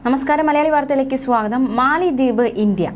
നമസ്കാരം മലയാളി വാർത്തയിലേക്ക് സ്വാഗതം മാലിദ്വീപ് ഇന്ത്യ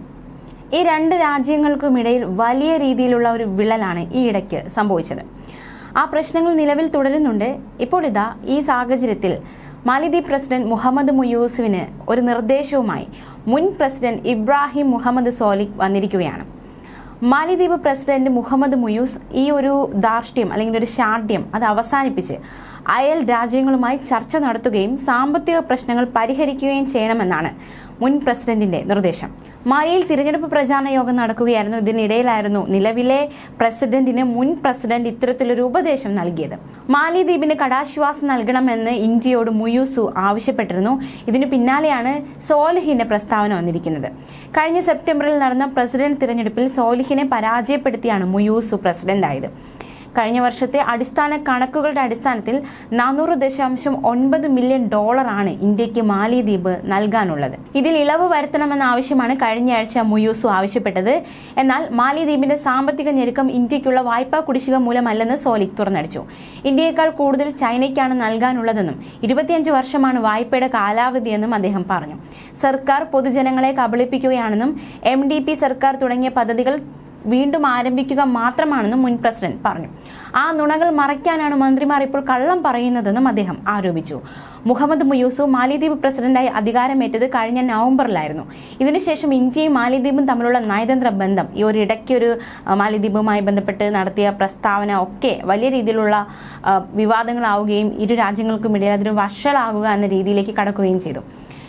ഈ രണ്ട് രാജ്യങ്ങൾക്കുമിടയിൽ വലിയ രീതിയിലുള്ള ഒരു വിള്ളലാണ് ഈ ഇടയ്ക്ക് സംഭവിച്ചത് ആ പ്രശ്നങ്ങൾ നിലവിൽ തുടരുന്നുണ്ട് ഇപ്പോൾ ഇതാ ഈ സാഹചര്യത്തിൽ മാലിദ്വീപ് പ്രസിഡന്റ് മുഹമ്മദ് മുയൂസുവിന് ഒരു നിർദ്ദേശവുമായി മുൻ പ്രസിഡന്റ് ഇബ്രാഹിം മുഹമ്മദ് സോലിക് വന്നിരിക്കുകയാണ് മാലിദ്വീപ് പ്രസിഡന്റ് മുഹമ്മദ് മുയൂസ് ഈ ഒരു ധാർഷ്ട്യം അല്ലെങ്കിൽ ഒരു ശാഠ്യം അത് അവസാനിപ്പിച്ച് അയൽ രാജ്യങ്ങളുമായി ചർച്ച നടത്തുകയും സാമ്പത്തിക പ്രശ്നങ്ങൾ പരിഹരിക്കുകയും ചെയ്യണമെന്നാണ് മുൻ പ്രസിഡന്റിന്റെ നിർദ്ദേശം മാലിയിൽ തിരഞ്ഞെടുപ്പ് പ്രചാരണ യോഗം നടക്കുകയായിരുന്നു ഇതിനിടയിലായിരുന്നു നിലവിലെ പ്രസിഡന്റിന് മുൻ പ്രസിഡന്റ് ഇത്തരത്തിലൊരു ഉപദേശം നൽകിയത് മാലിദ്വീപിന് കടാശ്വാസം നൽകണമെന്ന് ഇന്ത്യയോട് മുയൂസു ആവശ്യപ്പെട്ടിരുന്നു ഇതിനു പിന്നാലെയാണ് സോലിഹിന്റെ പ്രസ്താവന വന്നിരിക്കുന്നത് കഴിഞ്ഞ സെപ്റ്റംബറിൽ നടന്ന പ്രസിഡന്റ് തിരഞ്ഞെടുപ്പിൽ സോലിഹിനെ പരാജയപ്പെടുത്തിയാണ് മുയൂസു പ്രസിഡന്റായത് കഴിഞ്ഞ വർഷത്തെ അടിസ്ഥാന കണക്കുകളുടെ അടിസ്ഥാനത്തിൽ നാനൂറ് ദശാംശം ഒൻപത് മില്യൺ ഡോളറാണ് ഇന്ത്യക്ക് മാലിദ്വീപ് നൽകാനുള്ളത് ഇതിൽ ഇളവ് വരുത്തണമെന്ന ആവശ്യമാണ് കഴിഞ്ഞയാഴ്ച മുയൂസു ആവശ്യപ്പെട്ടത് എന്നാൽ മാലിദ്വീപിന്റെ സാമ്പത്തിക ഞെരുക്കം ഇന്ത്യക്കുള്ള വായ്പാ കുടിശ്ശിക മൂലമല്ലെന്ന് സോലിക് തുറന്നടിച്ചു ഇന്ത്യയേക്കാൾ കൂടുതൽ ചൈനയ്ക്കാണ് നൽകാനുള്ളതെന്നും ഇരുപത്തിയഞ്ച് വർഷമാണ് വായ്പയുടെ കാലാവധിയെന്നും അദ്ദേഹം പറഞ്ഞു സർക്കാർ പൊതുജനങ്ങളെ കബളിപ്പിക്കുകയാണെന്നും എം സർക്കാർ തുടങ്ങിയ പദ്ധതികൾ വീണ്ടും ആരംഭിക്കുക മാത്രമാണെന്നും മുൻ പ്രസിഡന്റ് പറഞ്ഞു ആ നുണകൾ മറയ്ക്കാനാണ് മന്ത്രിമാർ ഇപ്പോൾ കള്ളം പറയുന്നതെന്നും അദ്ദേഹം ആരോപിച്ചു മുഹമ്മദ് മുയൂസു മാലിദ്വീപ് പ്രസിഡന്റായി അധികാരമേറ്റത് കഴിഞ്ഞ നവംബറിലായിരുന്നു ഇതിനുശേഷം ഇന്ത്യയും മാലിദ്വീപും തമ്മിലുള്ള നയതന്ത്ര ബന്ധം ഈ ഒരു ഇടയ്ക്കൊരു മാലിദ്വീപുമായി ബന്ധപ്പെട്ട് നടത്തിയ പ്രസ്താവന ഒക്കെ വലിയ രീതിയിലുള്ള വിവാദങ്ങളാവുകയും ഇരു രാജ്യങ്ങൾക്കും ഇടയിൽ അതൊരു വഷളാകുക എന്ന രീതിയിലേക്ക് കടക്കുകയും ചെയ്തു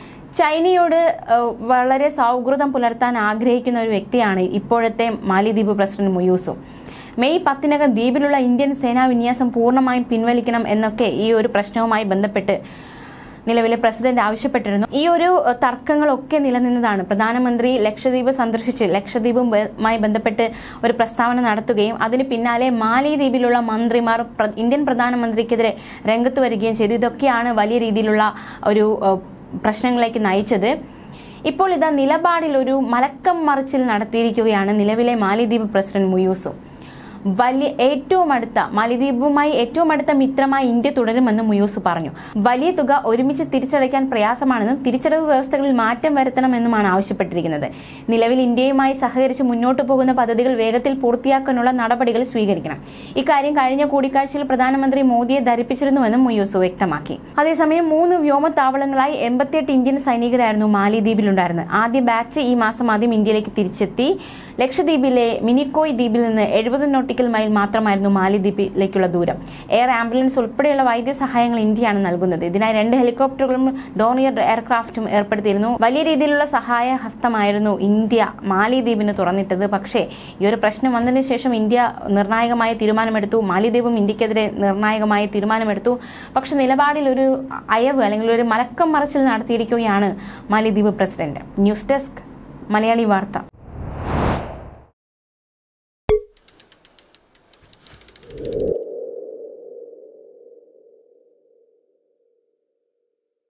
ചൈനയോട് വളരെ സൗഹൃദം പുലർത്താൻ ആഗ്രഹിക്കുന്ന ഒരു വ്യക്തിയാണ് ഇപ്പോഴത്തെ മാലിദ്വീപ് പ്രസിഡന്റ് മുയൂസു മെയ് പത്തിനകം ദ്വീപിലുള്ള ഇന്ത്യൻ സേനാ വിന്യാസം പൂർണ്ണമായും പിൻവലിക്കണം എന്നൊക്കെ ഈ ഒരു പ്രശ്നവുമായി ബന്ധപ്പെട്ട് നിലവിലെ പ്രസിഡന്റ് ആവശ്യപ്പെട്ടിരുന്നു ഈ ഒരു തർക്കങ്ങളൊക്കെ നിലനിന്നതാണ് പ്രധാനമന്ത്രി ലക്ഷദ്വീപ് സന്ദർശിച്ച് ലക്ഷദ്വീപുമായി ബന്ധപ്പെട്ട് ഒരു പ്രസ്താവന നടത്തുകയും അതിന് പിന്നാലെ മാലിദ്വീപിലുള്ള മന്ത്രിമാർ ഇന്ത്യൻ പ്രധാനമന്ത്രിക്കെതിരെ രംഗത്ത് വരികയും ചെയ്തു ഇതൊക്കെയാണ് വലിയ രീതിയിലുള്ള ഒരു പ്രശ്നങ്ങളിലേക്ക് നയിച്ചത് ഇപ്പോൾ ഇതാ നിലപാടിൽ ഒരു മലക്കം മറിച്ചിൽ നടത്തിയിരിക്കുകയാണ് നിലവിലെ മാലിദ്വീപ് പ്രസിഡന്റ് മുയൂസു വലിയ ഏറ്റവും അടുത്ത മാലിദ്വീപുമായി ഏറ്റവും അടുത്ത മിത്രമായി ഇന്ത്യ തുടരുമെന്ന് മുയൂസ് പറഞ്ഞു വലിയ തുക ഒരുമിച്ച് തിരിച്ചടയ്ക്കാൻ പ്രയാസമാണെന്നും തിരിച്ചടവ് വ്യവസ്ഥകളിൽ മാറ്റം വരുത്തണമെന്നുമാണ് ആവശ്യപ്പെട്ടിരിക്കുന്നത് നിലവിൽ ഇന്ത്യയുമായി സഹകരിച്ച് മുന്നോട്ടു പോകുന്ന പദ്ധതികൾ വേഗത്തിൽ പൂർത്തിയാക്കാനുള്ള നടപടികൾ സ്വീകരിക്കണം ഇക്കാര്യം കഴിഞ്ഞ കൂടിക്കാഴ്ചയിൽ പ്രധാനമന്ത്രി മോദിയെ ധരിപ്പിച്ചിരുന്നുവെന്നും മുയൂസ് വ്യക്തമാക്കി അതേസമയം മൂന്ന് വ്യോമത്താവളങ്ങളായി എൺപത്തിയെട്ട് ഇന്ത്യൻ സൈനികരായിരുന്നു മാലിദ്വീപിലുണ്ടായിരുന്നത് ആദ്യ ബാച്ച് ഈ മാസം ആദ്യം ഇന്ത്യയിലേക്ക് തിരിച്ചെത്തി ലക്ഷദ്വീപിലെ മിനിക്കോയ് ദ്വീപിൽ നിന്ന് എഴുപത് നോട്ടിക്കൽ മൈൽ മാത്രമായിരുന്നു മാലിദ്വീപിലേക്കുള്ള ദൂരം എയർ ആംബുലൻസ് ഉൾപ്പെടെയുള്ള വൈദ്യസഹായങ്ങൾ ഇന്ത്യയാണ് നൽകുന്നത് ഇതിനായി രണ്ട് ഹെലികോപ്റ്ററുകളും ഡോണിയർ എയർക്രാഫ്റ്റും ഏർപ്പെടുത്തിയിരുന്നു വലിയ രീതിയിലുള്ള സഹായ ഹസ്തമായിരുന്നു ഇന്ത്യ മാലിദ്വീപിന് തുറന്നിട്ടത് പക്ഷേ ഈ ഒരു പ്രശ്നം വന്നതിന് ശേഷം ഇന്ത്യ നിർണായകമായ തീരുമാനമെടുത്തു മാലിദ്വീപും ഇന്ത്യക്കെതിരെ നിർണായകമായ തീരുമാനമെടുത്തു പക്ഷെ നിലപാടിൽ ഒരു അയവ് അല്ലെങ്കിൽ ഒരു മലക്കം മറച്ചിൽ നടത്തിയിരിക്കുകയാണ് മാലിദ്വീപ് പ്രസിഡന്റ് ന്യൂസ് ഡെസ്ക് മലയാളി വാർത്ത you